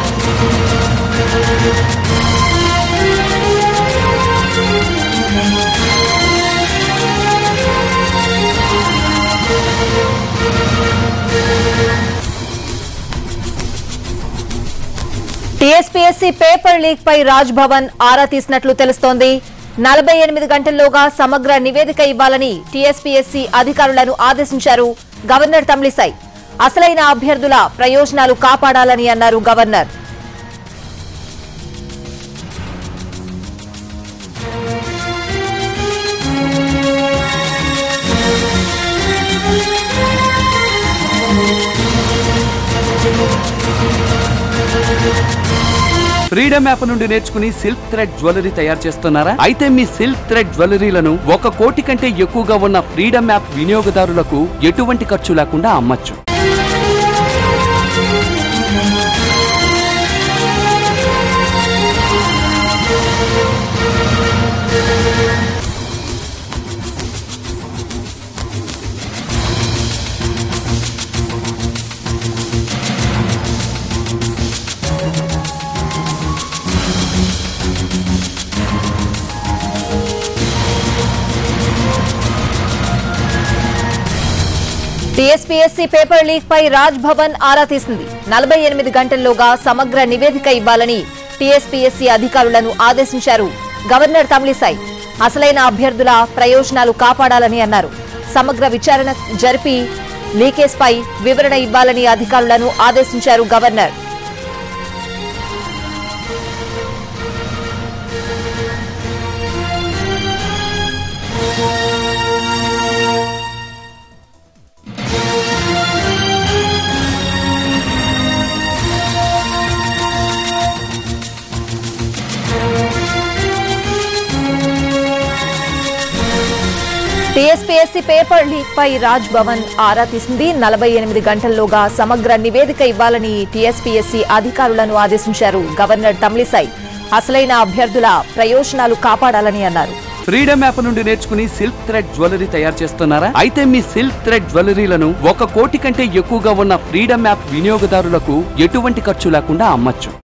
TSPSC paper leak పై రాజ్ భవన్ ఆరా తీసినట్లు తెలుస్తోంది నలభై ఎనిమిది గంటల్లోగా సమగ్ర నివేదిక ఇవ్వాలని టీఎస్పీఎస్సీ అధికారులను ఆదేశించారు గవర్నర్ తమిళిసై అసలైన అభ్యర్థుల ప్రయోజనాలు కాపాడాలని అన్నారు గవర్నర్ ఫ్రీడమ్ యాప్ నుండి నేర్చుకుని సిల్క్ థ్రెడ్ జ్యువెలరీ తయారు చేస్తున్నారా అయితే మీ సిల్క్ థ్రెడ్ జ్యువెలరీలను ఒక కోటి కంటే ఎక్కువగా ఉన్న ఫ్రీడమ్ యాప్ వినియోగదారులకు ఎటువంటి ఖర్చు లేకుండా అమ్మచ్చు టీఎస్పీఎస్సీ పేపర్ లీక్ పై రాజ్ భవన్ ఆరా తీసింది నలభై ఎనిమిది గంటల్లోగా సమగ్ర నివేదిక ఇవ్వాలని టీఎస్పీఎస్సీ అధికారులను ఆదేశించారు గవర్నర్ తమిళిసై అసలైన అభ్యర్థుల ప్రయోజనాలు కాపాడాలని అన్నారు సమగ్ర విచారణ జరిపి లీకేజ్ పై వివరణ ఇవ్వాలని అధికారులను ఆదేశించారు గవర్నర్ టీఎస్పీఎస్సీ పేపర్ లీక్ పై రాజ్ భవన్ ఆరా తీసింది నలభై ఎనిమిది గంటల్లోగా సమగ్ర నివేదిక ఇవ్వాలని టీఎస్పీఎస్సీ అధికారులను ఆదేశించారు గవర్నర్ తమిళిసై అసలైన అభ్యర్థుల ప్రయోజనాలు కాపాడాలని అన్నారు ఫ్రీడమ్ యాప్ నుండి నేర్చుకుని సిల్క్ థ్రెడ్ జ్యువెలరీ తయారు చేస్తున్నారా అయితే మీ సిల్క్ థ్రెడ్ జ్యువెలరీలను ఒక కోటి కంటే ఎక్కువగా ఉన్న ఫ్రీడమ్ యాప్ వినియోగదారులకు ఎటువంటి ఖర్చు లేకుండా అమ్మచ్చు